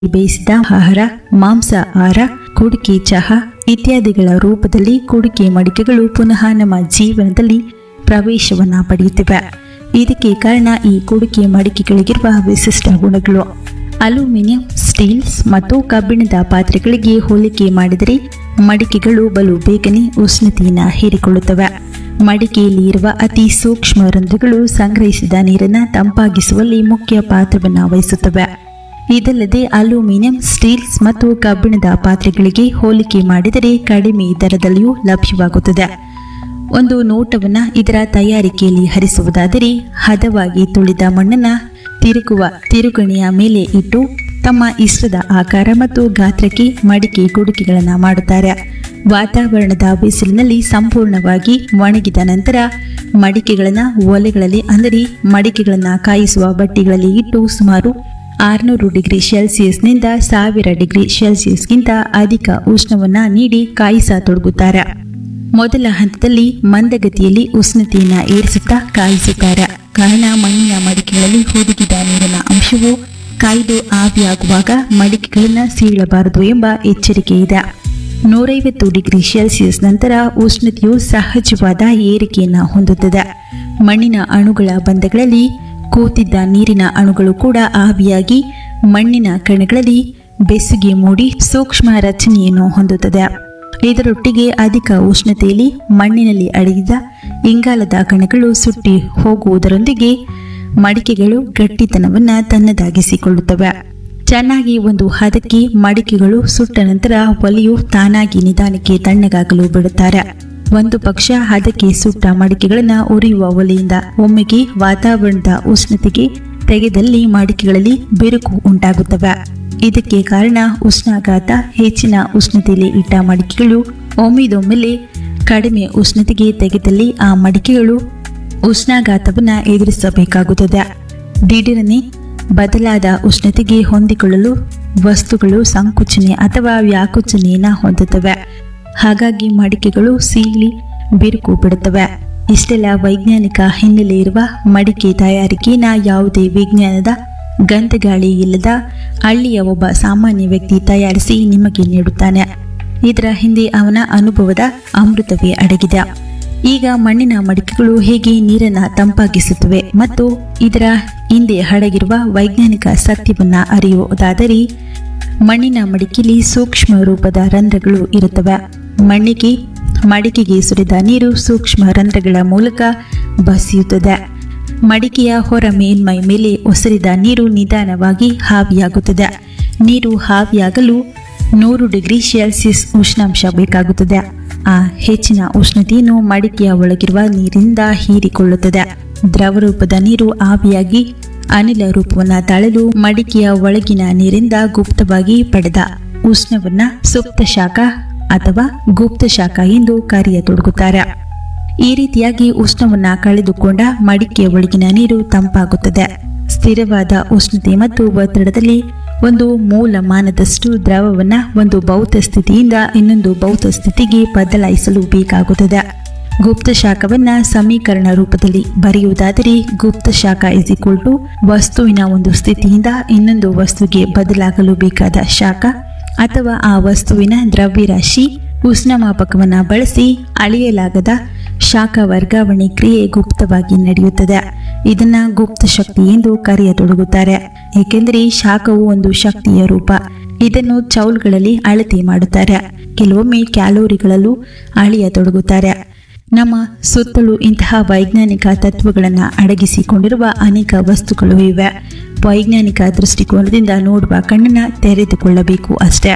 ಬೇಯಿಸಿದ ಆಹಾರ ಮಾಂಸ ಆಹಾರ ಕುಡಿಕೆ ಚಹಾ ಇತ್ಯಾದಿಗಳ ರೂಪದಲ್ಲಿ ಕುಡಿಕೆ ಮಡಿಕೆಗಳು ಪುನಃ ನಮ್ಮ ಜೀವನದಲ್ಲಿ ಪ್ರವೇಶವನ್ನ ಪಡೆಯುತ್ತಿವೆ ಇದಕ್ಕೆ ಕಾರಣ ಈ ಕುಡಿಕೆ ಮಡಿಕೆಗಳಿಗಿರುವ ವಿಶಿಷ್ಟ ಗುಣಗಳು ಅಲ್ಯೂಮಿನಿಯಂ ಸ್ಟೀಲ್ಸ್ ಮತ್ತು ಕಬ್ಬಿಣದ ಪಾತ್ರೆಗಳಿಗೆ ಹೋಲಿಕೆ ಮಾಡಿದರೆ ಮಡಿಕೆಗಳು ಬಲು ಬೇಗನೆ ಉಷ್ಣತೆಯನ್ನು ಹೀರಿಕೊಳ್ಳುತ್ತವೆ ಮಡಿಕೆಯಲ್ಲಿ ಇರುವ ಅತಿ ಸೂಕ್ಷ್ಮ ರಂಧ್ರಗಳು ಸಂಗ್ರಹಿಸಿದ ನೀರನ್ನು ತಂಪಾಗಿಸುವಲ್ಲಿ ಮುಖ್ಯ ಪಾತ್ರವನ್ನು ವಹಿಸುತ್ತವೆ ಇದಲ್ಲದೆ ಅಲ್ಯೂಮಿನಿಯಂ ಸ್ಟೀಲ್ಸ್ ಮತ್ತು ಕಬ್ಬಿಣದ ಪಾತ್ರೆಗಳಿಗೆ ಹೋಲಿಕೆ ಮಾಡಿದರೆ ಕಡಿಮೆ ದರದಲ್ಲಿಯೂ ಲಭ್ಯವಾಗುತ್ತದೆ ಒಂದು ನೋಟವನ್ನ ಇದರ ತಯಾರಿಕೆಯಲ್ಲಿ ಹರಿಸುವುದಾದರೆ ಹದವಾಗಿ ತುಳಿದ ಮಣ್ಣನ್ನ ತಿರುಗುವ ತಿರುಗಣಿಯ ಮೇಲೆ ಇಟ್ಟು ತಮ್ಮ ಇಷ್ಟದ ಆಕಾರ ಮತ್ತು ಗಾತ್ರಕ್ಕೆ ಮಡಿಕೆ ಕುಡಿಕೆಗಳನ್ನು ಮಾಡುತ್ತಾರೆ ವಾತಾವರಣದ ಬಿಸಿಲಿನಲ್ಲಿ ಸಂಪೂರ್ಣವಾಗಿ ಒಣಗಿದ ನಂತರ ಮಡಿಕೆಗಳನ್ನು ಒಲೆಗಳಲ್ಲಿ ಅಂದರೆ ಮಡಿಕೆಗಳನ್ನು ಕಾಯಿಸುವ ಬಟ್ಟೆಗಳಲ್ಲಿ ಇಟ್ಟು ಸುಮಾರು ಆರುನೂರು ಡಿಗ್ರಿ ಸೆಲ್ಸಿಯಸ್ನಿಂದ ಸಾವಿರ ಡಿಗ್ರಿ ಸೆಲ್ಸಿಯಸ್ಗಿಂತ ಅಧಿಕ ಉಷ್ಣವನ್ನ ನೀಡಿ ಕಾಯಿಸತೊಡಗುತ್ತಾರೆ ಮೊದಲ ಹಂತದಲ್ಲಿ ಮಂದಗತಿಯಲ್ಲಿ ಉಷ್ಣತೆಯನ್ನು ಏರಿಸುತ್ತಾ ಕಾಯಿಸುತ್ತಾರೆ ಕಾರಣ ಮಣ್ಣಿನ ಮಡಿಕೆಗಳಲ್ಲಿ ಹುದುಗಿದ ನೀರಿನ ಅಂಶವು ಕಾಯ್ದು ಆವಿಯಾಗುವಾಗ ಮಡಿಕೆಗಳನ್ನು ಸೀಳಬಾರದು ಎಂಬ ಎಚ್ಚರಿಕೆ ಇದೆ ನೂರೈವತ್ತು ಡಿಗ್ರಿ ಸೆಲ್ಸಿಯಸ್ ನಂತರ ಉಷ್ಣತೆಯು ಸಹಜವಾದ ಏರಿಕೆಯನ್ನು ಹೊಂದುತ್ತದೆ ಮಣ್ಣಿನ ಅಣುಗಳ ಬಂಧಗಳಲ್ಲಿ ಕೂತಿದ್ದ ನೀರಿನ ಅಣುಗಳು ಕೂಡ ಆವಿಯಾಗಿ ಮಣ್ಣಿನ ಕಣಗಳಲ್ಲಿ ಬೆಸುಗೆ ಮೂಡಿ ಸೂಕ್ಷ್ಮ ರಚನೆಯನ್ನು ಹೊಂದುತ್ತದೆ ಇದರೊಟ್ಟಿಗೆ ಅಧಿಕ ಉಷ್ಣತೆಯಲ್ಲಿ ಮಣ್ಣಿನಲ್ಲಿ ಅಡಗಿದ ಇಂಗಾಲದ ಕಣಗಳು ಸುಟ್ಟಿ ಹೋಗುವುದರೊಂದಿಗೆ ಮಡಿಕೆಗಳು ಗಟ್ಟಿತನವನ್ನು ತನ್ನದಾಗಿಸಿಕೊಳ್ಳುತ್ತವೆ ಚೆನ್ನಾಗಿ ಒಂದು ಹದಕ್ಕೆ ಮಡಿಕೆಗಳು ಸುಟ್ಟ ನಂತರ ಒಲೆಯು ತಾನಾಗಿ ನಿಧಾನಕ್ಕೆ ತಣ್ಣಗಾಗಲು ಬಿಡುತ್ತಾರೆ ಒಂದು ಪಕ್ಷ ಹದಕ್ಕೆ ಸುಟ್ಟ ಮಡಿಕೆಗಳನ್ನು ಉರಿಯುವ ಒಲೆಯಿಂದ ಒಮ್ಮೆಗೆ ವಾತಾವರಣದ ಉಷ್ಣತೆಗೆ ತೆಗೆದಲ್ಲಿ ಮಡಿಕೆಗಳಲ್ಲಿ ಬಿರುಕು ಉಂಟಾಗುತ್ತವೆ ಇದಕ್ಕೆ ಕಾರಣ ಉಷ್ಣಾಘಾತ ಹೆಚ್ಚಿನ ಉಷ್ಣತೆಯಲ್ಲಿ ಇಟ್ಟ ಮಡಿಕೆಗಳು ಒಮ್ಮಿದೊಮ್ಮೆಲೆ ಕಡಿಮೆ ಉಷ್ಣತೆಗೆ ತೆಗೆದಲ್ಲಿ ಆ ಮಡಿಕೆಗಳು ಉಷ್ಣಾಘಾತವನ್ನು ಎದುರಿಸಬೇಕಾಗುತ್ತದೆ ದಿಢೀರನೆ ಬದಲಾದ ಉಷ್ಣತೆಗೆ ಹೊಂದಿಕೊಳ್ಳಲು ವಸ್ತುಗಳು ಸಂಕುಚನೆ ಅಥವಾ ವ್ಯಾಕುಚನೆಯನ್ನು ಹೊಂದುತ್ತವೆ ಹಾಗಾಗಿ ಮಡಿಕೆಗಳು ಸೀಳಿ ಬಿರುಕು ಬಿಡುತ್ತವೆ ಇಷ್ಟೆಲ್ಲ ವೈಜ್ಞಾನಿಕ ಹಿನ್ನೆಲೆ ಇರುವ ಮಡಿಕೆ ತಯಾರಿಕೆನ ಯಾವುದೇ ವಿಜ್ಞಾನದ ಗಂಧಗಾಳಿ ಇಲ್ಲದ ಹಳ್ಳಿಯ ಒಬ್ಬ ಸಾಮಾನ್ಯ ವ್ಯಕ್ತಿ ತಯಾರಿಸಿ ನಿಮಗೆ ನೀಡುತ್ತಾನೆ ಇದರ ಹಿಂದೆ ಅವನ ಅನುಭವದ ಅಮೃತವೇ ಅಡಗಿದೆ ಈಗ ಮಣ್ಣಿನ ಮಡಿಕೆಗಳು ಹೇಗೆ ನೀರನ್ನು ತಂಪಾಗಿಸುತ್ತವೆ ಮತ್ತು ಇದರ ಹಿಂದೆ ಅಡಗಿರುವ ವೈಜ್ಞಾನಿಕ ಸತ್ಯವನ್ನ ಅರಿಯುವುದಾದರೆ ಮಣ್ಣಿನ ಮಡಿಕೆಯಲ್ಲಿ ಸೂಕ್ಷ್ಮ ರೂಪದ ರಂಧ್ರಗಳು ಇರುತ್ತವೆ ಮಣ್ಣಿಗೆ ಮಡಿಕೆಗೆ ಸುರಿದ ನೀರು ಸೂಕ್ಷ್ಮ ರಂಧ್ರಗಳ ಮೂಲಕ ಬಸಿಯುತ್ತದೆ ಮಡಿಕೆಯ ಹೊರ ಮೇಲ್ಮೈ ಮೇಲೆ ಒಸರಿದ ನೀರು ನಿಧಾನವಾಗಿ ಹಾವಿಯಾಗುತ್ತದೆ ನೀರು ಹಾವಿಯಾಗಲು ನೂರು ಡಿಗ್ರಿ ಸೆಲ್ಸಿಯಸ್ ಉಷ್ಣಾಂಶ ಬೇಕಾಗುತ್ತದೆ ಆ ಹೆಚ್ಚಿನ ಉಷ್ಣತೆಯನ್ನು ಮಡಿಕೆಯ ಒಳಗಿರುವ ನೀರಿನಿಂದ ಹೀರಿಕೊಳ್ಳುತ್ತದೆ ದ್ರವ ರೂಪದ ನೀರು ಆವಿಯಾಗಿ ಅನಿಲ ರೂಪವನ್ನು ತಾಳಲು ಮಡಿಕೆಯ ಒಳಗಿನ ನೀರಿಂದ ಗುಪ್ತವಾಗಿ ಪಡೆದ ಉಷ್ಣವನ್ನ ಸುಪ್ತ ಶಾಖ ಅಥವಾ ಗುಪ್ತ ಶಾಖ ಎಂದು ಕರೆಯತೊಡಗುತ್ತಾರೆ ಈ ರೀತಿಯಾಗಿ ಉಷ್ಣವನ್ನ ಕಳೆದುಕೊಂಡ ಮಡಿಕೆಯ ಒಳಗಿನ ನೀರು ತಂಪಾಗುತ್ತದೆ ಸ್ಥಿರವಾದ ಉಷ್ಣತೆ ಮತ್ತು ಒತ್ತಡದಲ್ಲಿ ಒಂದು ಮೂಲಮಾನದಷ್ಟು ದ್ರವವನ್ನ ಒಂದು ಭೌತ ಸ್ಥಿತಿಯಿಂದ ಇನ್ನೊಂದು ಭೌತ ಸ್ಥಿತಿಗೆ ಬದಲಾಯಿಸಲು ಬೇಕಾಗುತ್ತದೆ ಗುಪ್ತ ಶಾಖವನ್ನ ಸಮೀಕರಣ ರೂಪದಲ್ಲಿ ಬರೆಯುವುದಾದರೆ ಗುಪ್ತ ಶಾಖ ಇಸ್ ಈಕ್ವಲ್ ಟು ವಸ್ತುವಿನ ಒಂದು ಸ್ಥಿತಿಯಿಂದ ಇನ್ನೊಂದು ವಸ್ತುವಿಗೆ ಬದಲಾಗಲು ಬೇಕಾದ ಶಾಖ ಅಥವಾ ಆ ವಸ್ತುವಿನ ದ್ರವ್ಯರಾಶಿ ಉಷ್ಣಮಾಪಕವನ್ನು ಬಳಸಿ ಅಳೆಯಲಾಗದ ಶಾಖ ವರ್ಗಾವಣೆ ಕ್ರಿಯೆ ಗುಪ್ತವಾಗಿ ನಡೆಯುತ್ತದೆ ಇದನ್ನ ಗುಪ್ತ ಶಕ್ತಿ ಎಂದು ಕರೆಯತೊಡಗುತ್ತಾರೆ ಏಕೆಂದರೆ ಶಾಖವು ಒಂದು ಶಕ್ತಿಯ ರೂಪ ಇದನ್ನು ಚೌಲ್ಗಳಲ್ಲಿ ಅಳತೆ ಮಾಡುತ್ತಾರೆ ಕೆಲವೊಮ್ಮೆ ಕ್ಯಾಲೋರಿಗಳಲ್ಲೂ ಅಳೆಯತೊಡಗುತ್ತಾರೆ ನಮ್ಮ ಸುತ್ತಲೂ ಇಂತಹ ವೈಜ್ಞಾನಿಕ ತತ್ವಗಳನ್ನು ಅಡಗಿಸಿಕೊಂಡಿರುವ ಅನೇಕ ವಸ್ತುಗಳು ಇವೆ ವೈಜ್ಞಾನಿಕ ದೃಷ್ಟಿಕೋನದಿಂದ ನೋಡುವ ಕಣ್ಣನ್ನು ತೆರೆದುಕೊಳ್ಳಬೇಕು ಅಷ್ಟೇ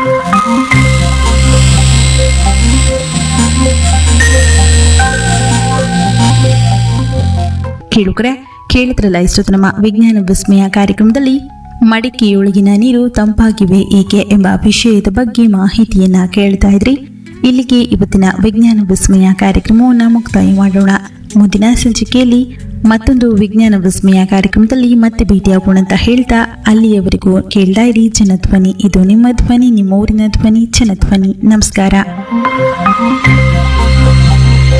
ಕೇಳುಕರೆ ಕೇಳಿದ್ರಲ್ಲ ಇಷ್ಟೊತ್ತು ನಮ್ಮ ವಿಜ್ಞಾನ ವಿಸ್ಮಯ ಕಾರ್ಯಕ್ರಮದಲ್ಲಿ ಮಡಿಕೆಯೊಳಗಿನ ನೀರು ತಂಪಾಗಿವೆ ಏಕೆ ಎಂಬ ವಿಷಯದ ಬಗ್ಗೆ ಮಾಹಿತಿಯನ್ನ ಕೇಳ್ತಾ ಇದ್ರಿ ಇಲ್ಲಿಗೆ ಇವತ್ತಿನ ವಿಜ್ಞಾನ ವಿಸ್ಮಯ ಕಾರ್ಯಕ್ರಮವನ್ನು ಮುಕ್ತಾಯ ಮಾಡೋಣ ಮುಂದಿನ ಸಂಚಿಕೆಯಲ್ಲಿ ಮತ್ತೊಂದು ವಿಜ್ಞಾನ ವಿಸ್ಮಯ ಕಾರ್ಯಕ್ರಮದಲ್ಲಿ ಮತ್ತೆ ಭೇಟಿಯಾಗೋಣ ಅಂತ ಹೇಳ್ತಾ ಅಲ್ಲಿಯವರೆಗೂ ಕೇಳ್ತಾ ಇರಿ ಜನಧ್ವನಿ ಇದು ನಿಮ್ಮ ಧ್ವನಿ ನಿಮ್ಮ ಊರಿನ ಧ್ವನಿ ಜನಧ್ವನಿ ನಮಸ್ಕಾರ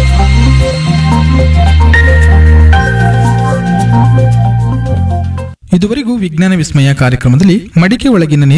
ಇದು ಇದುವರೆಗೂ ವಿಜ್ಞಾನ ವಿಸ್ಮಯ ಕಾರ್ಯಕ್ರಮದಲ್ಲಿ ಮಡಿಕೆ ಒಳಗಿನ